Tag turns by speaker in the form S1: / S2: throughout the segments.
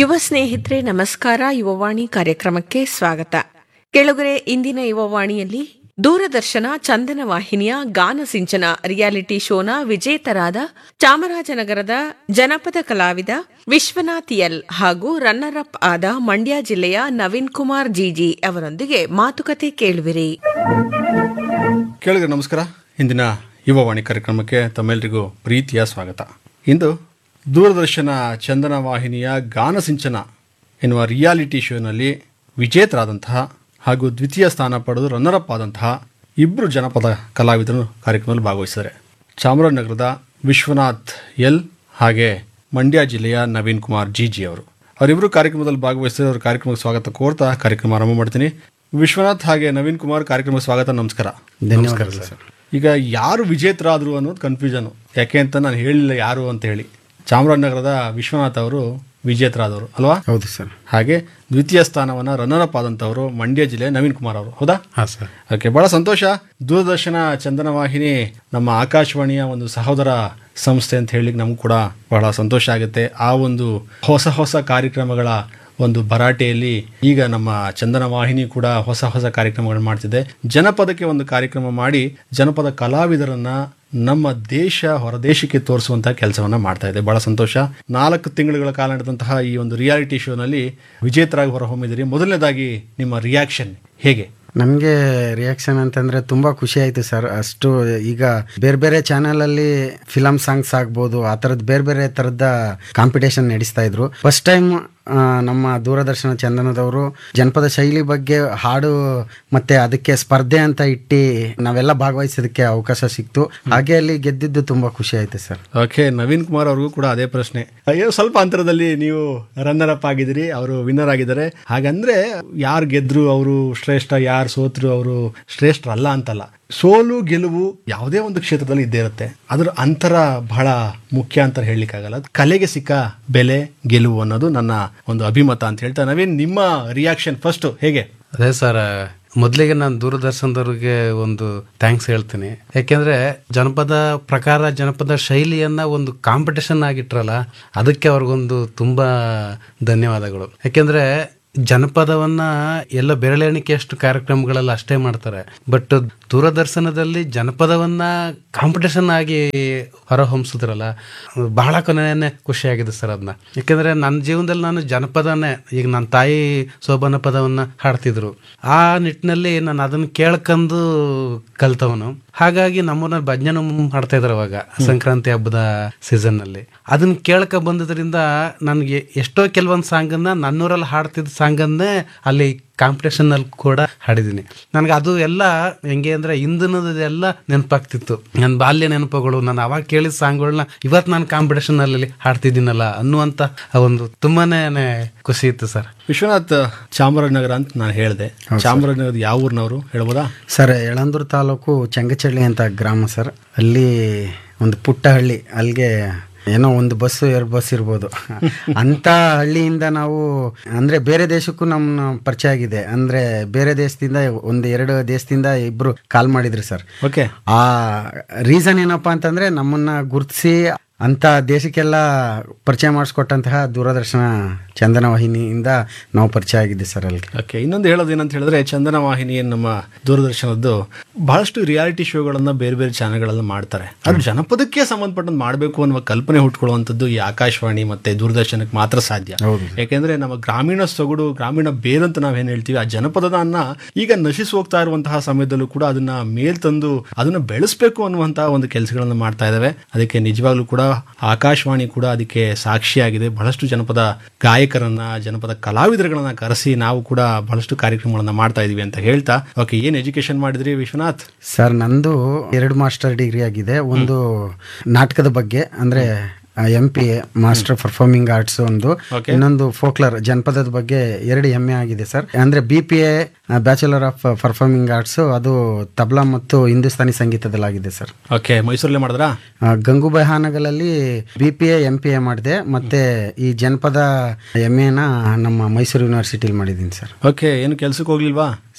S1: ಯುವ ಸ್ನೇಹಿತರೆ ನಮಸ್ಕಾರ ಯುವವಾಣಿ ಕಾರ್ಯಕ್ರಮಕ್ಕೆ ಸ್ವಾಗತ ಕೆಳಗರೆ ಇಂದಿನ ಯುವವಾಣಿಯಲ್ಲಿ ದೂರದರ್ಶನ ಚಂದನ ವಾಹಿನಿಯ ಗಾನ ಸಿಂಚನ ರಿಯಾಲಿಟಿ ಶೋನ ವಿಜೇತರಾದ ಚಾಮರಾಜನಗರದ ಜನಪದ ಕಲಾವಿದ ವಿಶ್ವನಾಥ್ ಎಲ್ ಹಾಗೂ ರನ್ನರ್ ಅಪ್ ಆದ ಮಂಡ್ಯ ಜಿಲ್ಲೆಯ ನವೀನ್ ಕುಮಾರ್ ಜಿಜಿ ಅವರೊಂದಿಗೆ ಮಾತುಕತೆ ಕೇಳುವಿರಿ
S2: ಕೇಳಿದ್ರೆ ನಮಸ್ಕಾರ ಇಂದಿನ ಯುವವಾಣಿ ಕಾರ್ಯಕ್ರಮಕ್ಕೆ ತಮ್ಮೆಲ್ಲರಿಗೂ ಪ್ರೀತಿಯ ಸ್ವಾಗತ ಇಂದು ದೂರದರ್ಶನ ಚಂದನ ವಾಹಿನಿಯ ಗಾನಸಿಂಚನ ಎನ್ನುವ ರಿಯಾಲಿಟಿ ಶೋನಲ್ಲಿ ವಿಜೇತರಾದಂತಹ ಹಾಗೂ ದ್ವಿತೀಯ ಸ್ಥಾನ ಪಡೆದು ರನ್ನರ್ ಅಪ್ ಆದಂತಹ ಇಬ್ಬರು ಜನಪದ ಕಲಾವಿದರು ಕಾರ್ಯಕ್ರಮದಲ್ಲಿ ಭಾಗವಹಿಸಿದ್ದಾರೆ ಚಾಮರಾಜನಗರದ ವಿಶ್ವನಾಥ್ ಎಲ್ ಹಾಗೆ ಮಂಡ್ಯ ಜಿಲ್ಲೆಯ ನವೀನ್ ಕುಮಾರ್ ಜಿ ಜಿ ಅವರು ಅವರಿಬ್ಬರು ಕಾರ್ಯಕ್ರಮದಲ್ಲಿ ಭಾಗವಹಿಸಿದ್ರೆ ಅವ್ರ ಕಾರ್ಯಕ್ರಮಕ್ಕೆ ಸ್ವಾಗತ ಕೋರ್ತಾ ಕಾರ್ಯಕ್ರಮ ಆರಂಭ ಮಾಡ್ತೀನಿ ವಿಶ್ವನಾಥ್ ಹಾಗೆ ನವೀನ್ ಕುಮಾರ್ ಕಾರ್ಯಕ್ರಮಕ್ಕೆ ಸ್ವಾಗತ ನಮಸ್ಕಾರ
S3: ಧನ್ಯವಾದಗಳು ಸರ್
S2: ಈಗ ಯಾರು ವಿಜೇತರಾದ್ರು ಅನ್ನೋದು ಕನ್ಫ್ಯೂಷನ್ ಯಾಕೆ ಅಂತ ನಾನು ಹೇಳಿಲ್ಲ ಯಾರು ಅಂತ ಹೇಳಿ ಚಾಮರಾಜನಗರದ ವಿಶ್ವನಾಥ್ ಅವರು ವಿಜೇತರಾದವರು ಅಲ್ವಾ
S3: ಹೌದು ಸರ್
S2: ಹಾಗೆ ದ್ವಿತೀಯ ಸ್ಥಾನವನ್ನ ರನ್ನರ್ ಅಪ್ ಆದಂತವರು ಮಂಡ್ಯ ಜಿಲ್ಲೆ ನವೀನ್ ಕುಮಾರ್ ಅವರು ಹೌದಾ
S3: ಹಾಂ ಸರ್
S2: ಓಕೆ ಬಹಳ ಸಂತೋಷ ದೂರದರ್ಶನ ಚಂದನ ವಾಹಿನಿ ನಮ್ಮ ಆಕಾಶವಾಣಿಯ ಒಂದು ಸಹೋದರ ಸಂಸ್ಥೆ ಅಂತ ಹೇಳಿ ನಮಗೂ ಕೂಡ ಬಹಳ ಸಂತೋಷ ಆಗುತ್ತೆ ಆ ಒಂದು ಹೊಸ ಹೊಸ ಕಾರ್ಯಕ್ರಮಗಳ ಒಂದು ಭರಾಟೆಯಲ್ಲಿ ಈಗ ನಮ್ಮ ಚಂದನ ವಾಹಿನಿ ಕೂಡ ಹೊಸ ಹೊಸ ಕಾರ್ಯಕ್ರಮಗಳು ಮಾಡ್ತಿದೆ ಜನಪದಕ್ಕೆ ಒಂದು ಕಾರ್ಯಕ್ರಮ ಮಾಡಿ ಜನಪದ ಕಲಾವಿದರನ್ನ ನಮ್ಮ ದೇಶ ಹೊರದೇಶಕ್ಕೆ ತೋರಿಸುವಂತಹ ಕೆಲಸವನ್ನ ಮಾಡ್ತಾ ಇದೆ ಬಹಳ ಸಂತೋಷ ನಾಲ್ಕು ತಿಂಗಳುಗಳ ಕಾಲ ನಡೆದಂತಹ ಈ ಒಂದು ರಿಯಾಲಿಟಿ ಶೋನಲ್ಲಿ ವಿಜೇತರಾಗಿ ಹೊರಹೊಮ್ಮಿದಿರಿ ಮೊದಲನೇದಾಗಿ ನಿಮ್ಮ ರಿಯಾಕ್ಷನ್ ಹೇಗೆ
S3: ನಮಗೆ ರಿಯಾಕ್ಷನ್ ಅಂತಂದ್ರೆ ತುಂಬಾ ಖುಷಿ ಆಯ್ತು ಸರ್ ಅಷ್ಟು ಈಗ ಬೇರೆ ಬೇರೆ ಚಾನೆಲ್ ಅಲ್ಲಿ ಫಿಲಮ್ ಸಾಂಗ್ಸ್ ಆಗ್ಬೋದು ಆ ಥರದ್ದು ಬೇರೆ ಬೇರೆ ಥರದ ಕಾಂಪಿಟೇಷನ್ ನಡೆಸ್ತಾ ಇದ್ರು ಫಸ್ಟ್ ಟೈಮ್ ನಮ್ಮ ದೂರದರ್ಶನ ಚಂದನದವರು ಜನಪದ ಶೈಲಿ ಬಗ್ಗೆ ಹಾಡು ಮತ್ತೆ ಅದಕ್ಕೆ ಸ್ಪರ್ಧೆ ಅಂತ ಇಟ್ಟು ನಾವೆಲ್ಲ ಭಾಗವಹಿಸೋದಕ್ಕೆ ಅವಕಾಶ ಸಿಕ್ತು ಹಾಗೆ ಅಲ್ಲಿ ಗೆದ್ದಿದ್ದು ತುಂಬಾ ಖುಷಿ ಆಯ್ತು ಸರ್
S2: ಓಕೆ ನವೀನ್ ಕುಮಾರ್ ಅವ್ರಿಗೂ ಕೂಡ ಅದೇ ಪ್ರಶ್ನೆ ಅಯ್ಯೋ ಸ್ವಲ್ಪ ಅಂತರದಲ್ಲಿ ನೀವು ರನ್ನರ್ ಅಪ್ ಆಗಿದ್ದೀರಿ ಅವರು ವಿನ್ನರ್ ಆಗಿದ್ದಾರೆ ಹಾಗಂದ್ರೆ ಯಾರು ಗೆದ್ರು ಅವರು ಶ್ರೇಷ್ಠ ಯಾರು ಸೋತ್ರು ಅವರು ಶ್ರೇಷ್ಠರಲ್ಲ ಅಂತಲ್ಲ ಸೋಲು ಗೆಲುವು ಯಾವುದೇ ಒಂದು ಕ್ಷೇತ್ರದಲ್ಲಿ ಇದ್ದೇ ಇರುತ್ತೆ ಅದ್ರ ಅಂತರ ಬಹಳ ಮುಖ್ಯ ಅಂತ ಹೇಳಲಿಕ್ಕಾಗಲ್ಲ ಕಲೆಗೆ ಸಿಕ್ಕ ಬೆಲೆ ಗೆಲುವು ಅನ್ನೋದು ನನ್ನ ಒಂದು ಅಭಿಮತ ಅಂತ ಹೇಳ್ತಾ ನವೀನ್ ನಿಮ್ಮ ರಿಯಾಕ್ಷನ್ ಫಸ್ಟ್ ಹೇಗೆ
S4: ಅದೇ ಸರ್ ಮೊದಲಿಗೆ ನಾನು ದೂರದರ್ಶನದವ್ರಿಗೆ ಒಂದು ಥ್ಯಾಂಕ್ಸ್ ಹೇಳ್ತೀನಿ ಯಾಕೆಂದ್ರೆ ಜನಪದ ಪ್ರಕಾರ ಜನಪದ ಶೈಲಿಯನ್ನ ಒಂದು ಕಾಂಪಿಟೇಷನ್ ಆಗಿಟ್ರಲ್ಲ ಅದಕ್ಕೆ ಅವ್ರಿಗೊಂದು ತುಂಬಾ ಧನ್ಯವಾದಗಳು ಯಾಕೆಂದ್ರೆ ಜನಪದವನ್ನ ಎಲ್ಲ ಬೆರಳೆಣಿಕೆಯಷ್ಟು ಕಾರ್ಯಕ್ರಮಗಳೆಲ್ಲ ಅಷ್ಟೇ ಮಾಡ್ತಾರೆ ಬಟ್ ದೂರದರ್ಶನದಲ್ಲಿ ಜನಪದವನ್ನ ಕಾಂಪಿಟೇಷನ್ ಆಗಿ ಹೊರಹೊಮ್ಸಿದ್ರಲ್ಲ ಬಹಳ ಕೊನೆಯೇ ಖುಷಿಯಾಗಿದೆ ಸರ್ ಅದನ್ನ ಯಾಕೆಂದ್ರೆ ನನ್ನ ಜೀವನದಲ್ಲಿ ನಾನು ಜನಪದನೇ ಈಗ ನನ್ನ ತಾಯಿ ಸೋಬನ ಪದವನ್ನ ಹಾಡ್ತಿದ್ರು ಆ ನಿಟ್ಟಿನಲ್ಲಿ ನಾನು ಅದನ್ನ ಕೇಳ್ಕೊಂಡು ಕಲ್ತವನು ಹಾಗಾಗಿ ನಮ್ಮೂರಲ್ಲಿ ಭಜನೆ ಮಾಡ್ತಾ ಇದ್ರು ಅವಾಗ ಸಂಕ್ರಾಂತಿ ಹಬ್ಬದ ಸೀಸನ್ ನಲ್ಲಿ ಅದನ್ನ ಕೇಳ್ಕ ಬಂದಿದ್ರಿಂದ ನನಗೆ ಎಷ್ಟೋ ಕೆಲವೊಂದು ಸಾಂಗನ್ನ ನನ್ನೂರಲ್ಲಿ ಹಾಡ್ತಿದ್ದ ಸಾಂಗನ್ನೇ ಅಲ್ಲಿ ಕಾಂಪಿಟೇಷನ್ ಅಲ್ಲಿ ಕೂಡ ಹಾಡಿದ್ದೀನಿ ನನಗೆ ಅದು ಎಲ್ಲ ಹೆಂಗೆ ಅಂದ್ರೆ ಹಿಂದಿನದೆಲ್ಲ ನೆನಪಾಗ್ತಿತ್ತು ನನ್ನ ಬಾಲ್ಯ ನೆನಪುಗಳು ನಾನು ಅವಾಗ ಕೇಳಿದ ಸಾಂಗ್ಗಳನ್ನ ಇವತ್ತು ನಾನು ಕಾಂಪಿಟೇಷನ್ ಅಲ್ಲಿ ಹಾಡ್ತಿದ್ದೀನಲ್ಲ ಅನ್ನುವಂತ ಆ ಒಂದು ತುಂಬಾನೇ ಖುಷಿ ಇತ್ತು ಸರ್
S2: ವಿಶ್ವನಾಥ್ ಚಾಮರಾಜನಗರ ಅಂತ ನಾನು ಹೇಳಿದೆ ಚಾಮರಾಜನಗರದ ಯಾವ ಊರಿನವರು ಹೇಳ್ಬೋದಾ
S3: ಸರ್ ಯಳಂದೂರು ತಾಲೂಕು ಚಂಗಚಳ್ಳಿ ಅಂತ ಗ್ರಾಮ ಸರ್ ಅಲ್ಲಿ ಒಂದು ಪುಟ್ಟ ಹಳ್ಳಿ ಅಲ್ಲಿಗೆ ಏನೋ ಒಂದು ಬಸ್ಸು ಎರಡು ಬಸ್ ಇರ್ಬೋದು ಅಂತ ಹಳ್ಳಿಯಿಂದ ನಾವು ಅಂದ್ರೆ ಬೇರೆ ದೇಶಕ್ಕೂ ನಮ್ಮ ಪರಿಚಯ ಆಗಿದೆ ಅಂದ್ರೆ ಬೇರೆ ದೇಶದಿಂದ ಒಂದು ಎರಡು ದೇಶದಿಂದ ಇಬ್ರು ಕಾಲ್ ಮಾಡಿದ್ರು ಸರ್
S2: ಓಕೆ
S3: ಆ ರೀಸನ್ ಏನಪ್ಪಾ ಅಂತಂದ್ರೆ ನಮ್ಮನ್ನ ಗುರುತಿಸಿ ಅಂತ ದೇಶಕ್ಕೆಲ್ಲ ಪರಿಚಯ ಮಾಡಿಸ್ಕೊಟ್ಟಂತಹ ದೂರದರ್ಶನ ಚಂದನ ವಾಹಿನಿಯಿಂದ ನಾವು ಪರಿಚಯ ಆಗಿದ್ದೆ ಸರ್ ಅಲ್ಲಿಗೆ
S2: ಓಕೆ ಇನ್ನೊಂದು ಹೇಳೋದು ಏನಂತ ಹೇಳಿದ್ರೆ ಚಂದನ ವಾಹಿನಿ ನಮ್ಮ ದೂರದರ್ಶನದ್ದು ಬಹಳಷ್ಟು ರಿಯಾಲಿಟಿ ಶೋಗಳನ್ನ ಬೇರೆ ಬೇರೆ ಚಾನೆಲ್ಗಳಲ್ಲಿ ಮಾಡ್ತಾರೆ ಅದು ಜನಪದಕ್ಕೆ ಸಂಬಂಧಪಟ್ಟಂತೆ ಮಾಡಬೇಕು ಅನ್ನುವ ಕಲ್ಪನೆ ಹುಟ್ಕೊಳ್ಳುವಂಥದ್ದು ಈ ಆಕಾಶವಾಣಿ ಮತ್ತೆ ದೂರದರ್ಶನಕ್ಕೆ ಮಾತ್ರ ಸಾಧ್ಯ ಯಾಕೆಂದ್ರೆ ನಮ್ಮ ಗ್ರಾಮೀಣ ಸೊಗಡು ಗ್ರಾಮೀಣ ಬೇರು ಅಂತ ನಾವೇನ್ ಹೇಳ್ತೀವಿ ಆ ಜನಪದನ ಈಗ ನಶಿಸಿ ಹೋಗ್ತಾ ಇರುವಂತಹ ಸಮಯದಲ್ಲೂ ಕೂಡ ಅದನ್ನ ಮೇಲ್ ತಂದು ಅದನ್ನ ಬೆಳೆಸಬೇಕು ಅನ್ನುವಂತಹ ಒಂದು ಕೆಲಸಗಳನ್ನ ಮಾಡ್ತಾ ಇದಾವೆ ಅದಕ್ಕೆ ನಿಜವಾಗ್ಲೂ ಕೂಡ ಆಕಾಶವಾಣಿ ಕೂಡ ಅದಕ್ಕೆ ಸಾಕ್ಷಿಯಾಗಿದೆ ಬಹಳಷ್ಟು ಜನಪದ ಗಾಯಕರನ್ನ ಜನಪದ ಕಲಾವಿದರುಗಳನ್ನ ಕರೆಸಿ ನಾವು ಕೂಡ ಬಹಳಷ್ಟು ಕಾರ್ಯಕ್ರಮಗಳನ್ನ ಮಾಡ್ತಾ ಇದೀವಿ ಅಂತ ಹೇಳ್ತಾ ಓಕೆ ಏನ್ ಎಜುಕೇಶನ್ ಮಾಡಿದ್ರಿ ವಿಶ್ವನಾಥ್
S3: ಸರ್ ನಂದು ಎರಡು ಮಾಸ್ಟರ್ ಡಿಗ್ರಿ ಆಗಿದೆ ಒಂದು ನಾಟಕದ ಬಗ್ಗೆ ಅಂದ್ರೆ M P A master performing arts ಒಂದು ಇನ್ನೊಂದು ಫೋಕ್ಲರ್ ಜನಪದದ ಬಗ್ಗೆ ಎರಡು ಎಮ್ ಎ ಆಗಿದೆ ಸರ್ ಅಂದ್ರೆ B P A bachelor of performing arts ಅದು ತಬ್ಲಾ ಮತ್ತು ಹಿಂದೂಸ್ತಾನಿ ಸಂಗೀತದಲ್ಲಾಗಿದೆ ಸರ್
S2: ಓಕೆ ಮೈಸೂರಲ್ಲೇ ಮಾಡಿದ್ರಾ
S3: ಆ, ಗಂಗೂಬಾಯಿ ಹಾನಗಲಲ್ಲಿ B P A M P A ಮಾಡಿದೆ ಮತ್ತೆ ಈ ಜನಪದ ಎಮ್ ಎನ ನಮ್ಮ ಮೈಸೂರು ಯೂನಿವರ್ಸಿಟಿಲಿ ಮಾಡಿದ್ದೀನಿ ಸರ್
S2: ಓಕೆ ಏನು ಕೆಲ್ಸಕ್ಕೆ ಹೋಗ್ಲಿಲ್ವಾ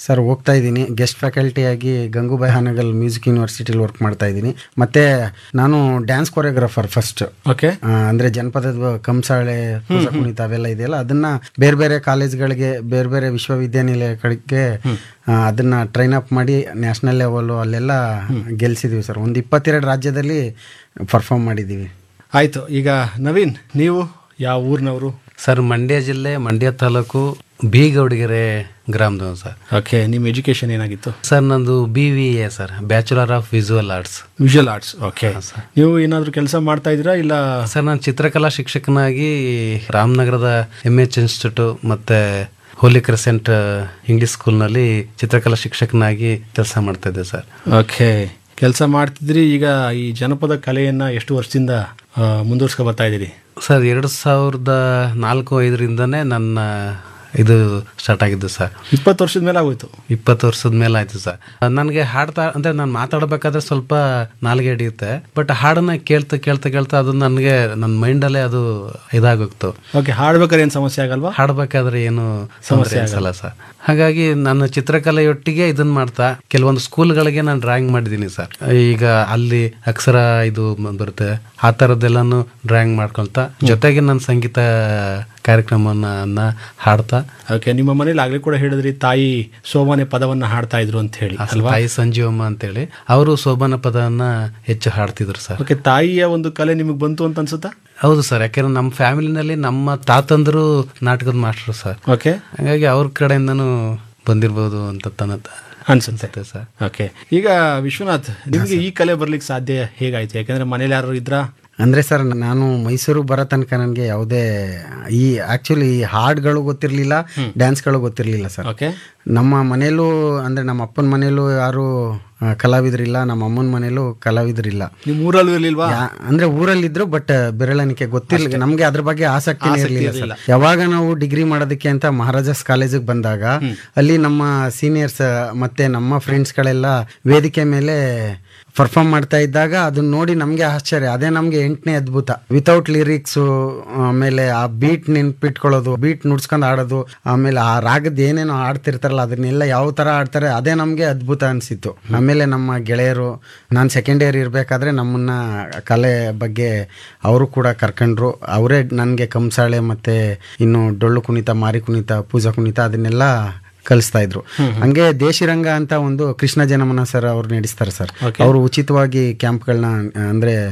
S3: ಸರ್ ಹೋಗ್ತಾ ಇದ್ದೀನಿ ಗೆಸ್ಟ್ ಫ್ಯಾಕಲ್ಟಿಯಾಗಿ ಗಂಗೂಬಾಯಿ ಹಾನಗಲ್ ಮ್ಯೂಸಿಕ್ ಯೂನಿವರ್ಸಿಟಿಲಿ ವರ್ಕ್ ಮಾಡ್ತಾ ಇದ್ದೀನಿ ಮತ್ತೆ ನಾನು ಡ್ಯಾನ್ಸ್ ಕೊರಿಯೋಗ್ರಾಫರ್ ಫಸ್ಟ್
S2: ಓಕೆ
S3: ಅಂದ್ರೆ ಜನಪದದ ಕಂಸಾಳೆ ಕೂಸ ಕುಣಿತ ಅವೆಲ್ಲ ಇದೆಯಲ್ಲ ಅದನ್ನ ಬೇರೆ ಬೇರೆ ಕಾಲೇಜ್ಗಳಿಗೆ ಬೇರೆ ಬೇರೆ ವಿಶ್ವವಿದ್ಯಾನಿಲಯಗಳಿಗೆ ಆ, ಅದನ್ನ ಟ್ರೈನ್ ಅಪ್ ಮಾಡಿ ನ್ಯಾಷನಲ್ ಲೆವೆಲ್ ಅಲ್ಲೆಲ್ಲ ಗೆಲ್ಸಿದೀವಿ ಸರ್ ಒಂದು ಇಪ್ಪತ್ತೆರಡು ರಾಜ್ಯದಲ್ಲಿ ಪರ್ಫಾರ್ಮ್ ಮಾಡಿದ್ದೀವಿ
S2: ಆಯ್ತು ಈಗ ನವೀನ್ ನೀವು ಯಾವ ಊರಿನವರು
S4: ಸರ್ ಮಂಡ್ಯ ಜಿಲ್ಲೆ ಮಂಡ್ಯ ತಾಲೂಕು ಬಿ ಗೌಡಿಗೆರೆ ಗ್ರಾಮದವನು ಸರ್
S2: ಓಕೆ ನಿಮ್ಮ ಎಜುಕೇಶನ್ ಏನಾಗಿತ್ತು
S4: ಸರ್ ನಂದು B V A sir bachelor of visual arts
S2: visual arts okay ನೀವು ಏನಾದರೂ ಕೆಲಸ ಮಾಡ್ತಾ ಇದ್ದೀರಾ ಇಲ್ಲ
S4: ಸರ್ ನಾನು ಚಿತ್ರಕಲಾ ಶಿಕ್ಷಕನಾಗಿ ರಾಮನಗರದ ಎಮ್ ಎಚ್ ಇನ್ಸ್ಟಿಟ್ಯೂಟ್ ಮತ್ತೆ ಹೋಲಿ ಕ್ರೆಸೆಂಟ್ ಇಂಗ್ಲಿಷ್ ಸ್ಕೂಲ್ನಲ್ಲಿ ಚಿತ್ರಕಲಾ ಶಿಕ್ಷಕನಾಗಿ ಕೆಲಸ ಮಾಡ್ತಾ ಇದ್ದೆ ಸರ್
S2: ಓಕೆ ಕೆಲಸ ಮಾಡ್ತಿದ್ರಿ ಈಗ ಈ ಜನಪದ ಕಲೆಯನ್ನ ಎಷ್ಟು ವರ್ಷದಿಂದ ಮುಂದುವರ್ಸ್ಕೊ ಬರ್ತಾ ಇದ್ದೀರಿ
S4: ಸರ್ ಎರಡು ಸಾವಿರದ ನಾಲ್ಕು ಐದರಿಂದನೇ ನನ್ನ ಇದು ಸ್ಟಾರ್ಟ್ ಆಗಿದ್ದು ಸರ್
S2: ಇಪ್ಪತ್ತು ವರ್ಷದ ಮೇಲೆ ಆಗೋಯ್ತು
S4: ಇಪ್ಪತ್ತು ವರ್ಷದ ಮೇಲೆ ಆಯ್ತು ಸರ್ ನನಗೆ ಹಾಡ್ತಾ ಅಂದ್ರೆ ನಾನು ಮಾತಾಡಬೇಕಾದ್ರೆ ಸ್ವಲ್ಪ ನಾಲ್ಗೆ ಹಿಡಿಯುತ್ತೆ ಬಟ್ ಹಾಡನ್ನ ಕೇಳ್ತಾ ಕೇಳ್ತಾ ಕೇಳ್ತಾ ಅದು ನನಗೆ ನನ್ನ ಮೈಂಡಲ್ಲೇ ಅದು ಇದಾಗೋಗ್ತು
S2: ಓಕೆ ಹಾಡ್ಬೇಕಾದ್ರೆ ಏನು ಸಮಸ್ಯೆ ಆಗಲ್ವಾ
S4: ಹಾಡ್ಬೇಕಾದ್ರೆ ಏನು ಸಮಸ್ಯೆ ಅನ್ಸಲ್ಲ ಸರ್ ಹಾಗಾಗಿ ನಾನು ಚಿತ್ರಕಲೆಯೊಟ್ಟಿಗೆ ಇದನ್ನ ಮಾಡ್ತಾ ಕೆಲವೊಂದು ಸ್ಕೂಲ್ಗಳಿಗೆ ನಾನು ಡ್ರಾಯಿಂಗ್ ಮಾಡಿದ್ದೀನಿ ಸರ್ ಈಗ ಅಲ್ಲಿ ಅಕ್ಷರ ಇದು ಮ- ಬರುತ್ತೆ ಆ ಥರದ್ದೆಲ್ಲಾನು ಡ್ರಾಯಿಂಗ್ ಮಾಡ್ಕೊಳ್ತಾ ಜೊತೆಗೆ ನನ್ನ ಸಂಗೀತ ಕಾರ್ಯಕ್ರಮವನ್ನ ಹಾಡ್ತಾ
S2: ಓಕೆ ನಿಮ್ಮ ಮನೇಲಿ ಆಗ್ಲೇ ಕೂಡ ಹೇಳಿದ್ರಿ ತಾಯಿ ಸೋಮಾನೆ ಪದವನ್ನ ಹಾಡ್ತಾ ಇದ್ರು ಅಂತ ಹೇಳಿ
S4: ಅಲ್ವಾ ತಾಯಿ ಸಂಜೀವಮ್ಮ ಅಂತೇಳಿ ಅವರು ಶೋಭನ ಪದವನ್ನ ಹೆಚ್ಚು ಹಾಡ್ತಿದ್ರು ಸರ್
S2: ಓಕೆ ತಾಯಿಯ ಒಂದು ಕಲೆ ನಿಮಗೆ ಬಂತು ಅಂತ ಅನ್ಸುತ್ತಾ
S4: ಹೌದು ಸರ್ ಯಾಕೆಂದ್ರೆ ನಮ್ಮ ಫ್ಯಾಮಿಲಿನಲ್ಲಿ ನಮ್ಮ ತಾತಂದ್ರು ನಾಟಕದ ಮಾಸ್ಟರ್ ಸರ್
S2: ಓಕೆ
S4: ಹಾಗಾಗಿ ಅವ್ರ ಕಡೆಯಿಂದನೂ ಬಂದಿರ್ಬೋದು ಅಂತ ತನ್ನ
S2: ಅನ್ಸುತ್ತೆ
S4: ಸರ್
S2: ಓಕೆ ಈಗ ವಿಶ್ವನಾಥ್ ನಿಮಗೆ ಈ ಕಲೆ ಬರ್ಲಿಕ್ಕೆ ಸಾಧ್ಯ ಹೇಗಾಯ್ತು ಯಾಕಂದ್ರೆ ಮನೇಲಿ ಯಾರು ಇದ್ರಾ
S3: ಅಂದ್ರೆ ಸರ್ ನಾನು ಮೈಸೂರು ಬರೋ ತನಕ ನನಗೆ ಯಾವುದೇ ಈ ಆಕ್ಚುಲಿ ಈ ಹಾಡ್ಗಳು ಗೊತ್ತಿರಲಿಲ್ಲ ಡ್ಯಾನ್ಸ್ಗಳು ಗೊತ್ತಿರಲಿಲ್ಲ ಸರ್
S2: ಓಕೆ
S3: ನಮ್ಮ ಮನೇಲೂ ಅಂದ್ರೆ ನಮ್ಮ ಅಪ್ಪನ ಮನೇಲೂ ಯಾರು ಆ, ಕಲಾವಿದರಿಲ್ಲ ನಮ್ಮ ಅಮ್ಮನ ಮನೇಲೂ ಕಲಾವಿದರಿಲ್ಲ
S2: ನಿಮ್ ಊರಲ್ಲೂ ಇರ್ಲಿಲ್ವಾ
S3: ಯಾ- ಅಂದ್ರೆ ಊರಲ್ಲಿದ್ರು ಬಟ್ ಬೆರಳೆಣಿಕೆ ಗೊತ್ತಿಲ್ಲ ನಮ್ಗೆ ಅದ್ರ ಬಗ್ಗೆ ಆಸಕ್ತಿನೇ ಇರಲಿಲ್ಲ ಸರ್ ಯಾವಾಗ ನಾವು ಡಿಗ್ರಿ ಮಾಡೋದಕ್ಕೆ ಅಂತ ಮಹಾರಾಜಾಸ್ ಕಾಲೇಜಿಗೆ ಬಂದಾಗ ಅಲ್ಲಿ ನಮ್ಮ ಸೀನಿಯರ್ಸ್ ಮತ್ತೆ ನಮ್ಮ ಫ್ರೆಂಡ್ಸ್ಗಳೆಲ್ಲ ವೇದಿಕೆ ಮೇಲೆ ಪರ್ಫಾರ್ಮ್ ಮಾಡ್ತಾ ಇದ್ದಾಗ ಅದನ್ನ ನೋಡಿ ನಮಗೆ ಆಶ್ಚರ್ಯ ಅದೇ ನಮಗೆ ಎಂಟನೇ ಅದ್ಭುತ ವಿತೌಟ್ ಲಿರಿಕ್ಸು ಆಮೇಲೆ ಆ ಬೀಟ್ ನೆನ್ಪಿಟ್ಕೊಳ್ಳೋದು ಬೀಟ್ ನುಡ್ಸ್ಕೊಂಡು ಆಡೋದು ಆಮೇಲೆ ಆ ರಾಗದ ಏನೇನೋ ಆಡ್ತಿರ್ತಾರಲ್ಲ ಅದನ್ನೆಲ್ಲ ಯಾವ ಥರ ಆಡ್ತಾರೆ ಅದೇ ನಮಗೆ ಅದ್ಭುತ ಅನಿಸಿತ್ತು ಆಮೇಲೆ ನಮ್ಮ ಗೆಳೆಯರು ನಾನು ಸೆಕೆಂಡ್ ಇಯರ್ ಇರಬೇಕಾದ್ರೆ ನಮ್ಮನ್ನ ಕಲೆ ಬಗ್ಗೆ ಅವರು ಕೂಡ ಕರ್ಕೊಂಡ್ರು ಅವರೇ ನನಗೆ ಕಂಸಾಳೆ ಮತ್ತೆ ಇನ್ನು ಡೊಳ್ಳು ಕುಣಿತ ಮಾರಿ ಕುಣಿತ ಪೂಜಾ ಕುಣಿತ ಅದನ್ನೆಲ್ಲ ಕಲಿಸ್ತಾ ಇದ್ರು ಹಂಗೆ ದೇಶಿರಂಗ ಅಂತ ಒಂದು ಕೃಷ್ಣ ಜನಮನ ಸರ್ ಅವ್ರು ನಡೆಸ್ತಾರೆ ಸರ್ ಅವರು ಉಚಿತವಾಗಿ ಕ್ಯಾಂಪ್ಗಳನ್ನ ಅಂದ್ರೆ